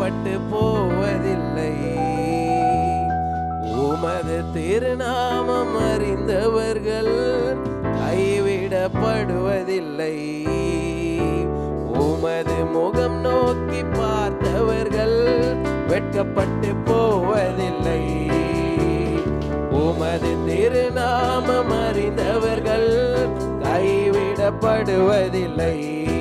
வெட்கப்பட்டு போவதில்லை உமது திருநாமம் அறிந்தவர்கள் கைவிடப்படுவதில்லை உமது முகம் நோக்கி பார்த்தவர்கள் வெட்கப்பட்டு போவதில்லை உமது திருநாமம் அறிந்தவர்கள் கைவிடப்படுவதில்லை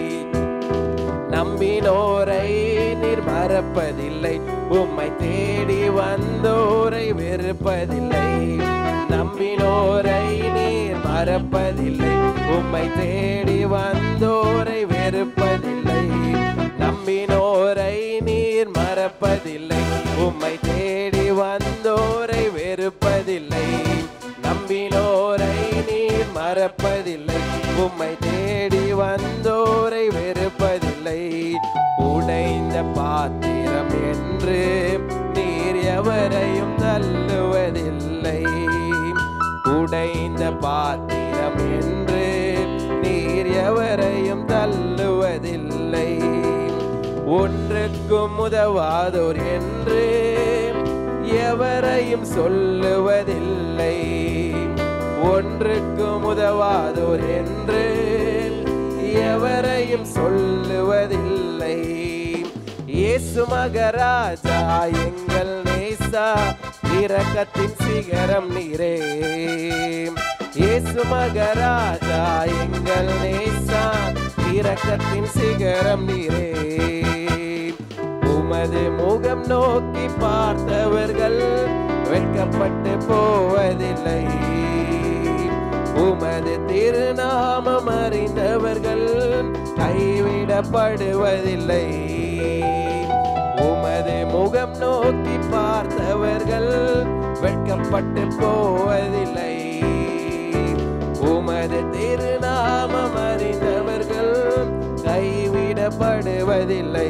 நம்பினோரை நீர் மறப்பதில்லை உம்மை தேடி வந்தோரை வெறுப்பதில்லை நம்பினோரை நீர் மறப்பதில்லை உம்மை தேடி வந்தோரை வெறுப்பதில்லை நம்பினோரை நீர் மறப்பதில்லை உம்மை தேடி வந்தோரை வெறுப்பதில்லை நம்பினோரை நீர் மறப்பதில்லை உம்மை தேடி வந்தோரை வெறுப்பதில்லை உடைந்த பாத்திரம் என்று நீர் எவரையும் தள்ளுவதில்லை உடைந்த பாத்திரம் என்று நீர் எவரையும் தள்ளுவதில்லை ஒன்றுக்கும் உதவாதோர் என்று எவரையும் சொல்லுவதில்லை ஒன்றுக்கும் உதவாதோர் என்று எவரையும் சொல்லுவதில்லை இயேசு மகராஜா எங்கள் நேசா இரக்கத்தின் சிகரம் நீரே இயேசு மகராஜா எங்கள் நேசா இரக்கத்தின் சிகரம் நீரே உமது முகம் நோக்கி பார்த்தவர்கள் வெட்கப்பட்டு போவதில்லை உமது திருநாமம் அறிந்தவர்கள் கைவிடப்படுவதில்லை உமது முகம் நோக்கி பார்த்தவர்கள் வெட்கப்பட்டு போவதில்லை உமது திருநாமம் அறிந்தவர்கள் கைவிடப்படுவதில்லை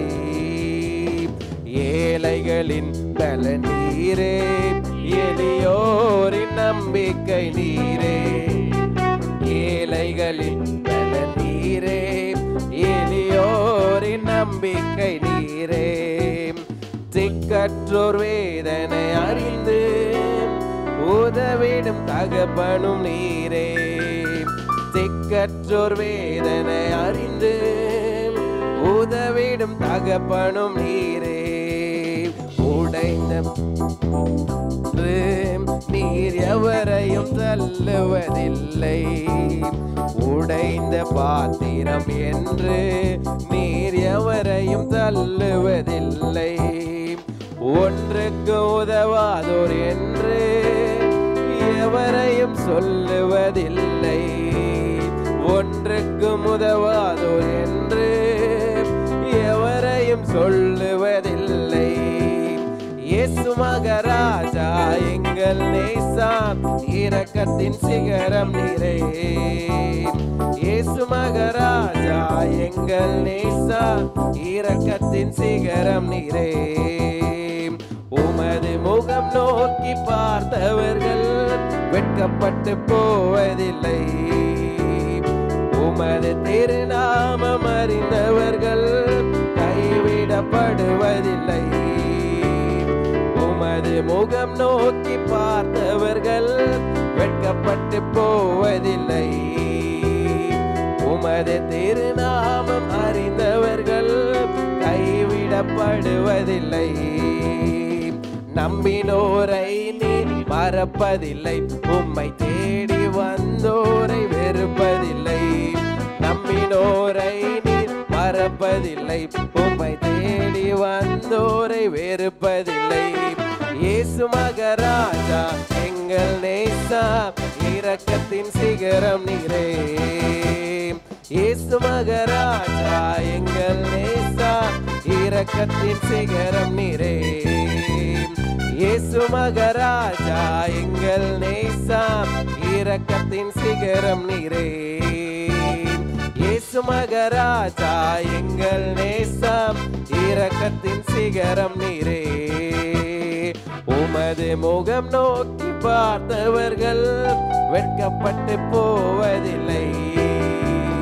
ஏழைகளின் பல நீரே எளியோரின் நம்பிக்கை நீரே ஏழைகளின் பல நீரே எளியோரின் நம்பிக்கை நீரே திக்கற்றோர் வேதனை அறிந்து உதவிடும் தகப்பனும் நீரே திக்கற்றோர் வேதனை அறிந்து உதவிடும் தகப்பனும் நீரே உடைந்த என்று நீர் எவரையும் தள்ளுவதில்லை உடைந்த பாத்திரம் என்று நீர் எவரையும் தள்ளுவதில்லை ஒன்றுக்கு உதவாதோர் என்று எவரையும் சொல்லுவதில்லை ஒன்றுக்கு உதவாதோர் என்று எவரையும் சொல்லுவதில்லை இயேசு மகராஜா எங்கள் நேசா இரக்கத்தின் சிகரம் நீரே இயேசு மகராஜா எங்கள் நேசா இரக்கத்தின் சிகரம் நீரே உமது முகம் நோக்கி பார்த்தவர்கள் வெட்கப்பட்டு போவதில்லை உமது திருநாமம் அறிந்தவர்கள் கைவிடப்படுவதில்லை உமது முகம் நோக்கி பார்த்தவர்கள் வெட்கப்பட்டு போவதில்லை உமது திருநாமம் அறிந்தவர்கள் கைவிடப்படுவதில்லை நம்பினோரை நீ மறப்பதில்லை உம்மை தேடி வந்தோரை வெறுப்பதில்லை நம்பினோரை நீர் மறப்பதில்லை உம்மை தேடி வந்தோரை வெறுப்பதில்லை இயேசு மகராஜா எங்கள் நேசா இரக்கத்தின் சிகரம் நீரே இயேசு மகராஜா எங்கள் நேசா இரக்கத்தின் சிகரம் நீரே இயேசு மகராஜா எங்கள் நேசா இரக்கத்தின் சிகரம் நீரே இயேசு மகராஜா எங்கள் நேசம் இரக்கத்தின் சிகரம் நீரே உமது முகம் நோக்கி பார்த்தவர்கள் வெட்கப்பட்டு போவதில்லை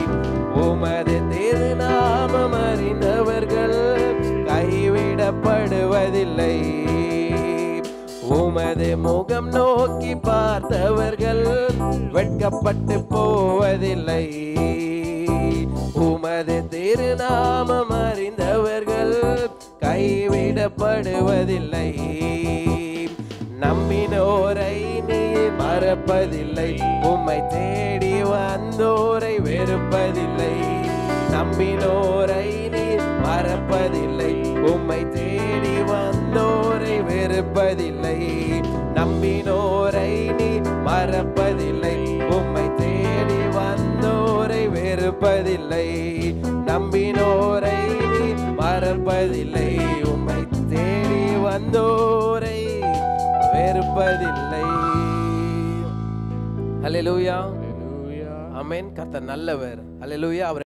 உமது திருநாமம் அறிந்தவர்கள் கைவிடப்படு உமது திருநாமம் அறிந்தவர்கள் கைவிடப்படுவதில்லை நம்பினோரை நீ மறப்பதில்லை உம்மை தேடி வந்தோரை வெறுப்பதில்லை நம்பினோரை நீ மறப்பதில்லை உம்மை தேடி வந்தோரை வெறுப்பதில்லை நம்பினோரை நீ மறப்பதில்லை உம்மை தேடி வந்தோரை வெறுப்பதில்லை நம்பினோரை நீ மறப்பதில்லை உம்மை தேடி வந்தோரை வெறுப்பதில்லை ஹalleluya ஆமென் கர்த்தர் நல்லவர் ஹalleluya அவர்